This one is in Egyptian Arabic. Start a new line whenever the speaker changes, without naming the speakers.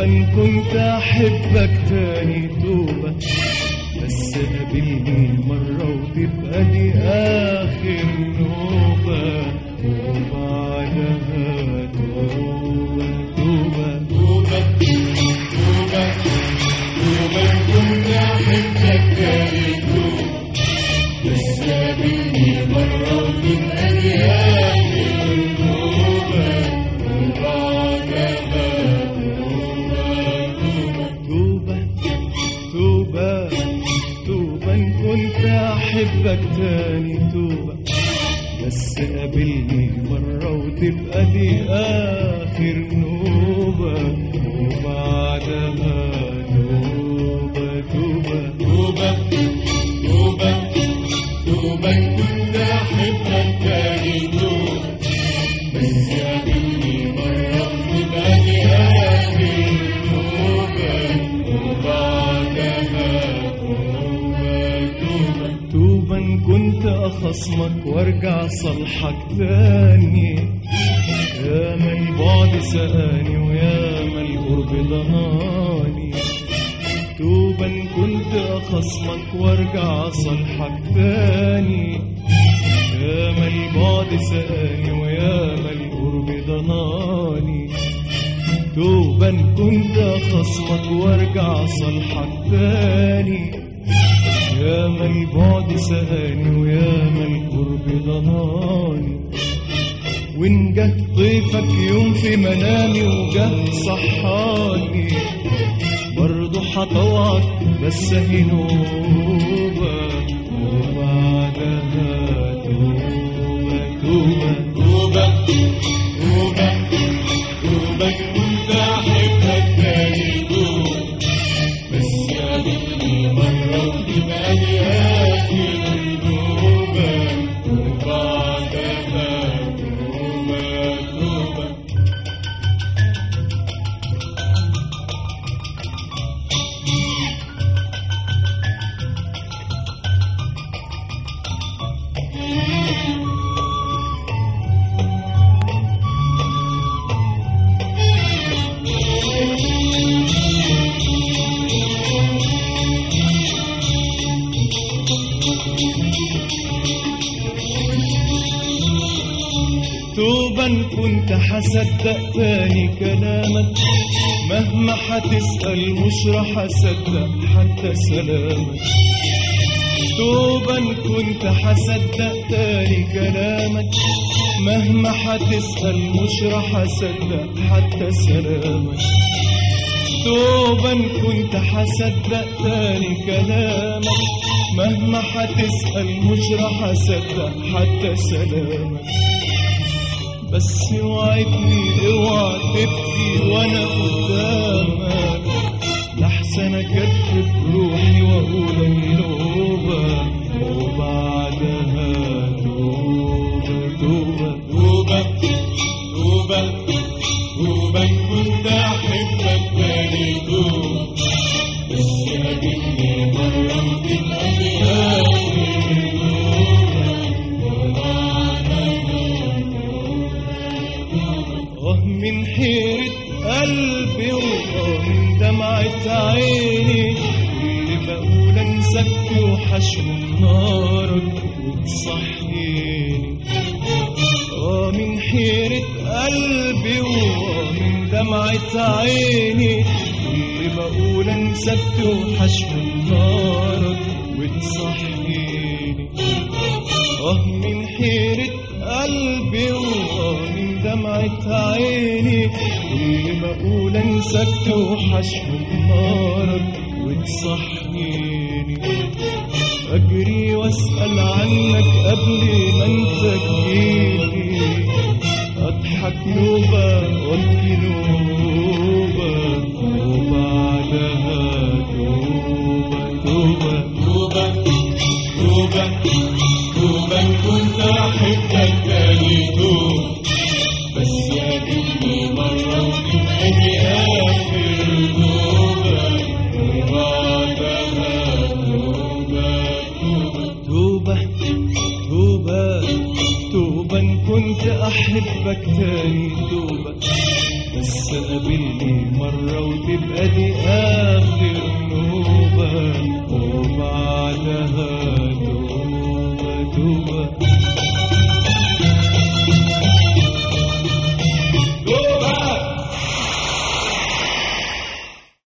توبة إن كنت أحبك تاني توبة بس قابلني مرة وتبقى دي آخر نوبة وبعدها توبة توبة
توبة توبة توبة كنت أحبك تاني توبة بس قابلني مرة وتبقى دي آخر توبة وبعدها توبة توبة
توبة توبة إن كنت أحبك تاني توبة بس قابلني مرة وتبقى دي آخر نوبة وبعدها توبة توبة
توبة توبة توبة إن كنت أحبك تاني توبة بس قابلني مرة وتبقى دي آخر توبة وبعدها توبة توبة
توبة إن كنت أخصمك وارجع صالحك تاني يا ما البعد سقاني ويا ما القرب ضناني توبة إن كنت أخصمك وارجع صالحك تاني يا ما البعد سقاني ويا ما القرب ضناني توبة إن كنت أخصمك وارجع صالحك تاني يا ما البعد سهاني ويا ما القرب ضناني وإن جه ضيفك يوم في منامي وجه صحاني برضه هطوعك بس هي نوبة وبعدها توبة توبة
توبة توبة توبة إن كنت أحبك تاني توبة بس قابلني مرة وتبقى دي آخر توبة وبعدها توبة توبة
توبا كنت حصدق تاني كلامك مهما حتسأل مش راح أصدق حتى سلامك توبا كنت حصدق تاني كلامك مهما حتسأل مش راح أصدق حتى سلامك توبا كنت حصدق تاني كلامك مهما حتسأل مش راح أصدق حتى سلامك بس وعدني اوعى تبكي وانا قدامك لحسن اكتب روحي واقول النوبة وبعدها توبة توبة
توبة توبة توبة إن كنت أحبك تاني توبة بس قابلني مرة وتبقى دي آخر توبة
اه من حيرة قلبي واه من دمعة عيني اللي بقول انساك وحشم نارك وتصحيني اه من حيرة قلبي واه من دمعة عيني اللي بقول انساك وحشم نارك وتصحيني اه من حيرة قلبي واه من دمعة عيني كل ما اقول انساك توحشهم نارك وتصحيني اجري واسأل عنك قبل ما انت تجيلي اضحك نوبة وابكي نوبة وبعدها توبة توبة
توبة توبة توبة إن كنت أحبك تاني توبة بس قابلني مرة وتبقى دي آخر توبة وبعدها توبة توبة
توبة توبة توبة إن كنت أحبك تاني توبة بس قابلني مرة مرة وتبقى دي